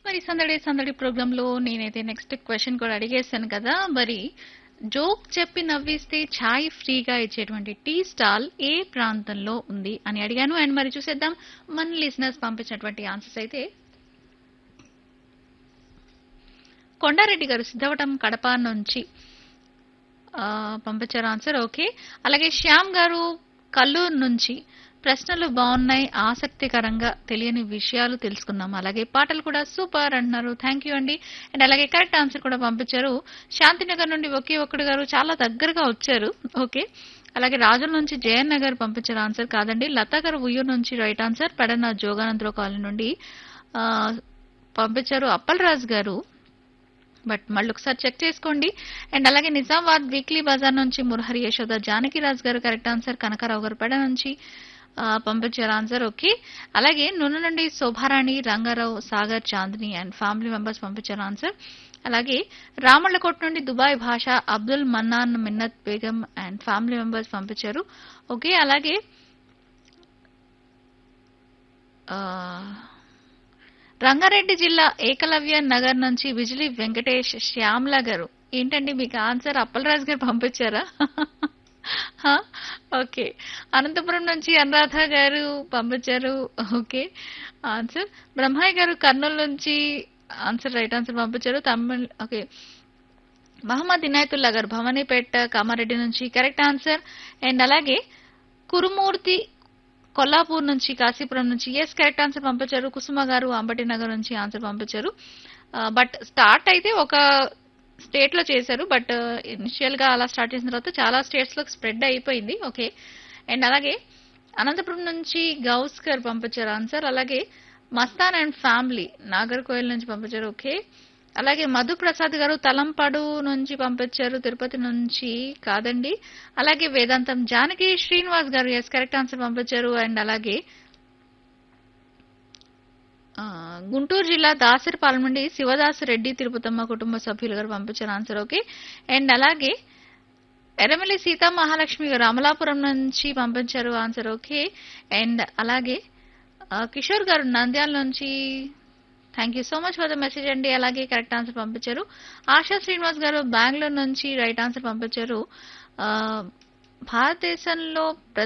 మరి సందడి సందడి ప్రోగ్రామ్ లో నేనైతే నెక్స్ట్ క్వశ్చన్ కూడా అడిగేశాను కదా మరి జోక్ చెప్పి నవ్విస్తే ఛాయ్ ఫ్రీగా ఇచ్చేటువంటి టీ స్టాల్ ఏ ప్రాంతంలో ఉంది అని అడిగాను అండ్ మరి చూసేద్దాం మన లిసనర్స్ పంపించినటువంటి ఆన్సర్స్ అయితే కొండారెడ్డి గారు సిద్ధవటం కడప నుంచి ఆ, పంపించారు ఆన్సర్ ఓకే అలాగే శ్యామ్ గారు కల్లూరు నుంచి ప్రశ్నలు బాగున్నాయి ఆసక్తికరంగా తెలియని విషయాలు తెలుసుకున్నాం అలాగే పాటలు కూడా సూపర్ అంటున్నారు థ్యాంక్ యూ అండి అండ్ అలాగే కరెక్ట్ ఆన్సర్ కూడా పంపించారు శాంతినగర్ నుండి ఒకే ఒక్కడు గారు చాలా దగ్గరగా వచ్చారు ఓకే అలాగే రాజుల నుంచి జయన్ నగర్ పంపించారు ఆన్సర్ కాదండి లతా గారు ఉయ్యూరు నుంచి right answer Pedana Joganandarao colony నుండి ఆ, పంపించారు అప్పలరాజు గారు బట్ మళ్ళీ ఒకసారి చెక్ చేసుకోండి అండ్ అలాగే నిజామాబాద్ వీక్లీ బజార్ నుంచి మురహరి యశోద జానకిరాజ్ గారు కరెక్ట్ ఆన్సర్ కనకారావు గారు పెడ నుంచి ఆ, పంపించారు ఆన్సర్ ఓకే అలాగే నూనె నుండి Shobharani Rangarao Sagar Chandini and family members పంపించారు ఆన్సర్ అలాగే రామళ్ళకోట నుండి Dubai Basha Abdul Mannan Minnat Begum and family members పంపించారు ఓకే అలాగే ఆ, రంగారెడ్డి జిల్లా ఏకలవ్య నగర్ నుంచి బిజిలీ వెంకటేష్ శ్యామ్ల గారు ఏంటండి మీకు ఆన్సర్ అప్పలరాజు గారు పంపించారా హా? ఓకే అనంతపురం నుంచి అనురాధ గారు పంపించారు ఓకే ఆన్సర్ బ్రహ్మయ్య గారు కర్నూలు నుంచి ఆన్సర్ రైట్ ఆన్సర్ పంపించారు తమిళ్ ఓకే మహమ్మద్ ఇనాయతుల్లా గారు భవానీపేట కామారెడ్డి నుంచి కరెక్ట్ ఆన్సర్ అండ్ అలాగే కురుమూర్తి కొల్లాపూర్ నుంచి కాశీపురం నుంచి ఎస్ కరెక్ట్ ఆన్సర్ పంపించారు కుసుమ గారు అంబటి నగర్ నుంచి ఆన్సర్ పంపించారు బట్ స్టార్ట్ అయితే ఒక స్టేట్ లో చేశారు బట్ ఇనిషియల్ గా అలా స్టార్ట్ చేసిన తర్వాత చాలా స్టేట్స్ లో స్ప్రెడ్ అయిపోయింది ఓకే అండ్ అలాగే అనంతపురం నుంచి గౌస్ గారు పంపించారు ఆన్సర్ అలాగే మస్తాన్ అండ్ ఫ్యామిలీ నాగర్కోయిల్ నుంచి పంపించారు ఓకే అలాగే మధు ప్రసాద్ గారు తలంపాడు నుంచి పంపించారు తిరుపతి నుంచి కాదండి అలాగే వేదాంతం జానకి శ్రీనివాస్ గారు ఎస్ కరెక్ట్ ఆన్సర్ పంపించారు అండ్ అలాగే ఆ, గుంటూరు జిల్లా దాసరిపాలెం నుండి శివదాస్ రెడ్డి తిరుపతమ్మ కుటుంబ సభ్యులు గారు పంపించారు ఆన్సర్ ఓకే అండ్ అలాగే ఎర్రమల్లి సీతా మహాలక్ష్మి గారు అమలాపురం నుంచి పంపించారు ఆన్సర్ ఓకే అండ్ అలాగే ఆ, కిషోర్ గారు నంద్యాల నుంచి thank you so much for the message అండి అలాగే కరెక్ట్ ఆన్సర్ పంపించారు ఆశా శ్రీనివాస్ గారు బెంగళూరు నుంచి రైట్ ఆన్సర్ పంపించారు ఆ, భారతదేశంలో